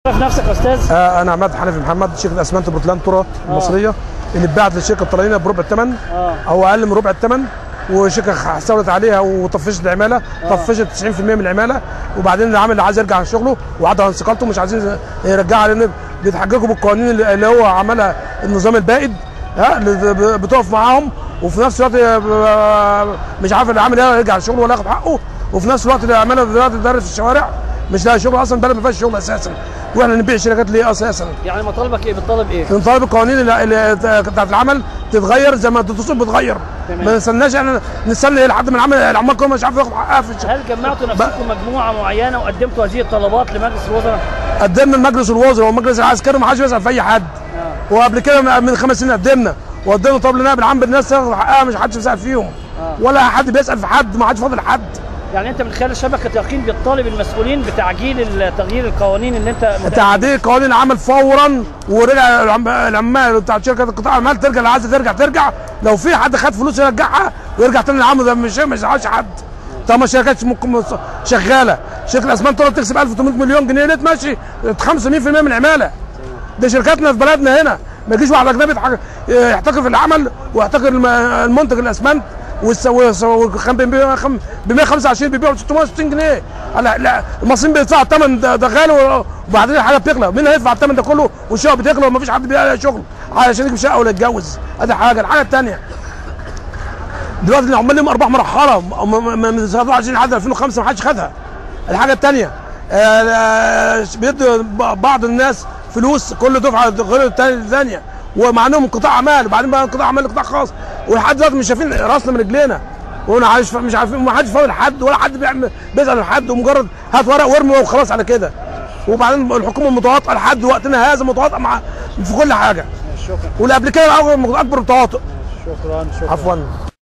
عرف نفسك يا استاذ آه انا عماد حنفي محمد شركه اسمنت بورتلاند ترى المصريه اللي اتباعت للشركه الطليانيه بربع الثمن اه او اقل من ربع الثمن وشركه حصلت عليها وطفشت العماله طفشت 90% من العماله وبعدين العامل اللي عايز يرجع عن شغله وعدوا عن استقالته مش عايزين يرجعها لان بيتحججوا بالقوانين اللي اللي هو عملها النظام البائد ها اللي ب- بتقف معاهم وفي نفس الوقت آه، مش عارف العامل يرجع شغله ولا ياخد حقه وفي نفس الوقت العماله دلوقتي تدرس في الشوارع مش لاقي شغل اصلا البلد ما فيهاش شغل اساسا واحنا نبيع شركات ليه اساسا يعني مطالبك ايه بتطالب ايه بنطالب القوانين اللي, اللي بتاعت العمل تتغير زي ما الدستور بتغير تمام. ما نستناش احنا نستنى لحد ما العمل العمال كلهم مش عارف ياخد حقها في الشغل هل جمعتوا نفسكم مجموعه معينه وقدمتوا هذه الطلبات لمجلس الوزراء قدمنا لمجلس الوزراء ومجلس العسكري ما حدش بيسال في اي حد اه وقبل كده من خمس سنين قدمنا وقدمنا طلب لنائب العام بالناس تاخد حقها مش حدش بيسال فيهم آه. ولا حد بيسال في حد ما حدش فاضل حد يعني انت من خلال شبكه يقين بتطالب المسؤولين بتعجيل تغيير القوانين اللي انت تعديل قوانين العمل فورا ورجع العم- العمال بتاع شركه القطاع المال ترجع اللي عايزه ترجع ترجع لو في حد خد فلوس يرجعها ويرجع تاني العمل ده مش مش عايز حد طب ما الشركات ممكن شغاله شركه اسمنت طلعت تكسب 1800 مليون جنيه ليه تمشي 85% من العماله دي شركاتنا في بلدنا هنا ما يجيش واحد اجنبي يتحك- يحتكر في العمل ويحتكر الم- المنتج الاسمنت والس- والس- وكان ب 125 بيبيعوا ب 660 جنيه لا لا المصريين بيدفعوا الثمن ده, ده غالي وبعدين الحاجه بتغلى مين هيدفع الثمن ده كله والشقه بتغلى ومفيش حد بيلاقي شغل عشان يجيب شقه ولا يتجوز ادي حاجه الحاجه الثانيه دلوقتي العمال لهم ارباح مرحله م- م- من 27 لحد 2005 ما حدش خدها الحاجه الثانيه بيدوا ب- بعض الناس فلوس كل دفعه غير الثانيه الثانيه ومع انهم قطاع اعمال وبعدين بقى قطاع اعمال قطاع خاص ولحد دلوقتي مش شايفين راسنا من رجلينا وانا عايش مش عارفين ما حدش فاضل حد ولا حد بيعمل بيسال حد ومجرد هات ورق وارمي وخلاص على كده وبعدين الحكومه متواطئه لحد وقتنا هذا متواطئه مع في كل حاجه شكرا واللي قبل كده اكبر متواطئ شكرا شكرا عفوا